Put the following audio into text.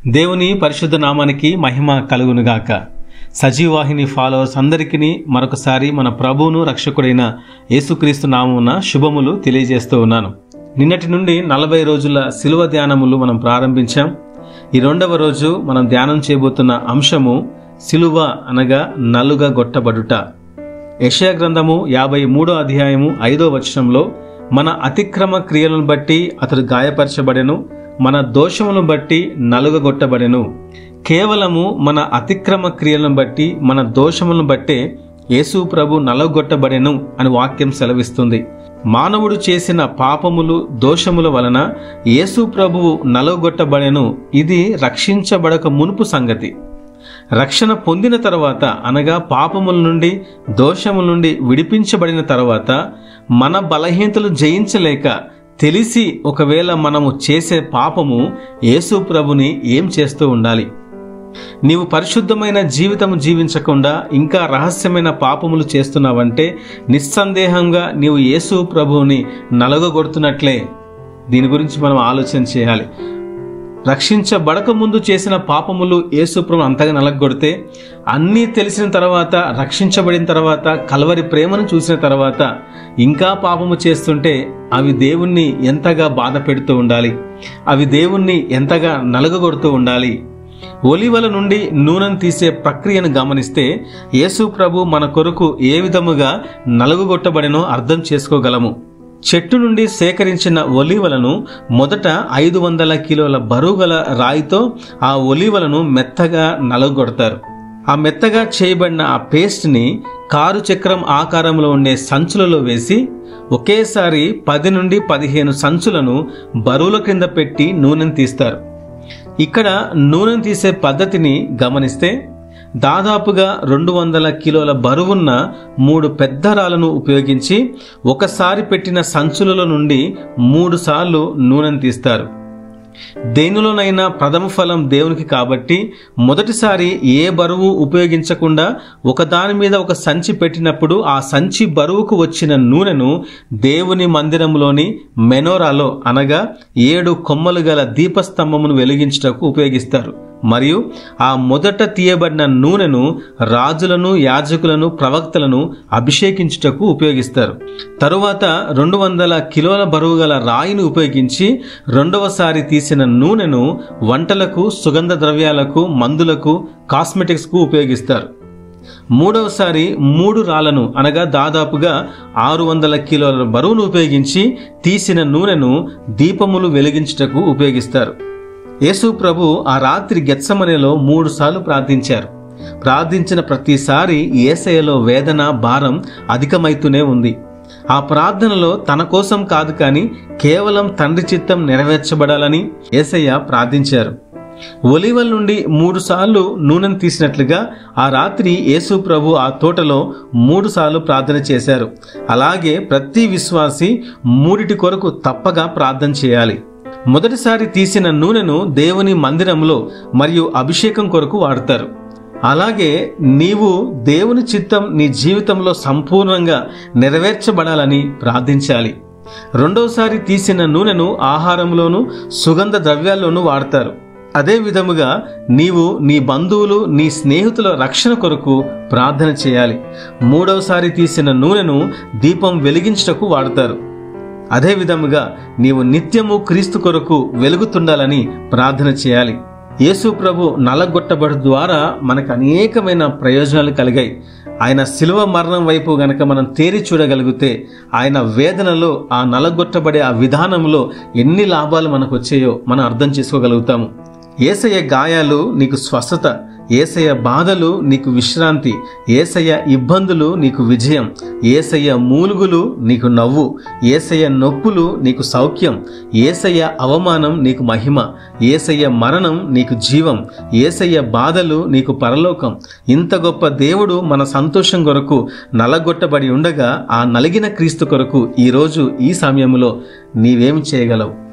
దేవుని పరిశుద్ధ నామానికి మహిమ కలుగునుగాక సజీవాహిని ఫాలోవర్స్ అందరికీ మరొకసారి మన ప్రభువును రక్షకుడైన యేసుక్రీస్తు నామమున శుభములు తెలియజేస్తూ ఉన్నాను నిన్నటి నుండి నలభై రోజుల శిలువ ధ్యానములు మనం ప్రారంభించాం ఈ రెండవ రోజు మనం ధ్యానం చేయబోతున్న అంశము శిలువ అనగా నలుగా గొట్టబడుట యెషయా గ్రంథము యాభై మూడో అధ్యాయము ఐదో వచనంలో మన అతిక్రమ క్రియలను బట్టి అతడు గాయపరచబడెను మన దోషములను బట్టి నలుగగొట్టబడెను కేవలము మన అతిక్రమ క్రియలను బట్టి మన దోషములను బట్టే యేసు ప్రభు నలగొట్టబడెను అని వాక్యం సెలవిస్తుంది మానవుడు చేసిన పాపములు దోషముల వలన యేసు ప్రభువు నలగొట్టబడెను ఇది రక్షించబడక మునుపు సంగతి రక్షణ పొందిన తర్వాత అనగా పాపముల నుండి దోషముల నుండి విడిపించబడిన తర్వాత మన బలహీనతలు జయించలేక తెలిసి ఒకవేళ మనము చేసే పాపము యేసు ప్రభుని ఏం చేస్తూ ఉండాలి నీవు పరిశుద్ధమైన జీవితం జీవించకుండా ఇంకా రహస్యమైన పాపములు చేస్తున్నావంటే నిస్సందేహంగా నీవు యేసు ప్రభువుని నలగొడుతున్నట్లే దీని గురించి మనం ఆలోచన చేయాలి రక్షించబడక ముందు చేసిన పాపములు యేసుప్రభు అంతగా నలగొడితే అన్నీ తెలిసిన తర్వాత రక్షించబడిన తర్వాత కలవరి ప్రేమను చూసిన తర్వాత ఇంకా పాపము చేస్తుంటే అవి దేవుణ్ణి ఎంతగా బాధ పెడుతూ ఉండాలి అవి దేవుణ్ణి ఎంతగా నలగగొడుతూ ఉండాలి ఒలివల నుండి నూనెను తీసే ప్రక్రియను గమనిస్తే యేసు ప్రభు మన కొరకు ఏ విధముగా నలుగుగొట్టబడినో అర్థం చేసుకోగలము చెట్టు నుండి సేకరించిన ఒలివలను మొదట ఐదు వందల కిలోల బరువుగల రాయితో ఆ ఒలివలను మెత్తగా నలుగొడతారు ఆ మెత్తగా చేయబడిన ఆ పేస్ట్ని కారు చక్రం ఆకారంలో ఉండే సంచులలో వేసి ఒకేసారి పది నుండి పదిహేను సంచులను బరువుల క్రింద పెట్టి నూనెను తీస్తారు ఇక్కడ నూనెను తీసే పద్ధతిని గమనిస్తే దాదాపుగా రెండు వందల కిలోల బరువున్న మూడు పెద్ద రాళ్లను ఉపయోగించి ఒకసారి పెట్టిన సంచులలో నుండి మూడు సార్లు నూనెను తీస్తారు దేనిలోనైనా ప్రథమ ఫలం దేవునికి కాబట్టి మొదటిసారి ఏ బరువు ఉపయోగించకుండా ఒకదాని మీద ఒక సంచి పెట్టినప్పుడు ఆ సంచి బరువుకు వచ్చిన నూనెను దేవుని మందిరంలోని మెనోరాలో అనగా ఏడు కొమ్మలు గల దీపస్తంభమును వెలిగించుటకు ఉపయోగిస్తారు మరియు ఆ మొదట తీయబడిన నూనెను రాజులను యాజకులను ప్రవక్తలను అభిషేకించుటకు ఉపయోగిస్తారు తరువాత రెండు వందల కిలోల బరువు గల రాయిని ఉపయోగించి రెండవసారి తీసిన నూనెను వంటలకు సుగంధ ద్రవ్యాలకు మందులకు కాస్మెటిక్స్కు ఉపయోగిస్తారు మూడవసారి మూడు రాళ్లను అనగా దాదాపుగా ఆరు వందల కిలోల బరువును ఉపయోగించి తీసిన నూనెను దీపములు వెలిగించుటకు ఉపయోగిస్తారు యేసు ప్రభు ఆ రాత్రి గెత్సమనేలో మూడు సార్లు ప్రార్థించారు ప్రార్థించిన ప్రతిసారి ఏసయలో వేదన భారం అధికమైతూనే ఉంది ఆ ప్రార్థనలో తన కోసం కాదు కానీ కేవలం తండ్రి చిత్తం నెరవేర్చబడాలని ఏసయ్య ప్రార్థించారు ఒలివల్ నుండి మూడు సార్లు నూనెను తీసినట్లుగా ఆ రాత్రి యేసు ప్రభు ఆ తోటలో మూడు సార్లు ప్రార్థన చేశారు అలాగే ప్రతి విశ్వాసి మూడిటి కొరకు తప్పగా ప్రార్థన చేయాలి మొదటిసారి తీసిన నూనెను దేవుని మందిరంలో మరియు అభిషేకం కొరకు వాడతారు అలాగే నీవు దేవుని చిత్తం నీ జీవితంలో సంపూర్ణంగా నెరవేర్చబడాలని ప్రార్థించాలి రెండవసారి తీసిన నూనెను ఆహారంలోను సుగంధ ద్రవ్యాల్లోనూ వాడతారు అదే విధముగా నీవు నీ బంధువులు నీ స్నేహితుల రక్షణ కొరకు ప్రార్థన చేయాలి మూడవసారి తీసిన నూనెను దీపం వెలిగించుటకు వాడతారు అదే విధముగా నీవు నిత్యము క్రీస్తు కొరకు వెలుగుతుండాలని ప్రార్థన చేయాలి యేసు ప్రభు నలగొట్టబడు ద్వారా మనకు అనేకమైన ప్రయోజనాలు కలిగాయి ఆయన శిలువ మరణం వైపు గనక మనం తేరి చూడగలిగితే ఆయన వేదనలో ఆ నలగొట్టబడే ఆ విధానంలో ఎన్ని లాభాలు మనకు వచ్చాయో మనం అర్థం చేసుకోగలుగుతాము ఏసయ్య గాయాలు నీకు స్వస్థత ఏసయ్య బాధలు నీకు విశ్రాంతి ఏసయ్య ఇబ్బందులు నీకు విజయం ఏసయ్య మూలుగులు నీకు నవ్వు ఏసయ్య నొప్పులు నీకు సౌఖ్యం ఏసయ్య అవమానం నీకు మహిమ ఏసయ్య మరణం నీకు జీవం ఏసయ్య బాధలు నీకు పరలోకం ఇంత గొప్ప దేవుడు మన సంతోషం కొరకు నలగొట్టబడి ఉండగా ఆ నలిగిన క్రీస్తు కొరకు ఈరోజు ఈ సమయంలో నీవేం చేయగలవు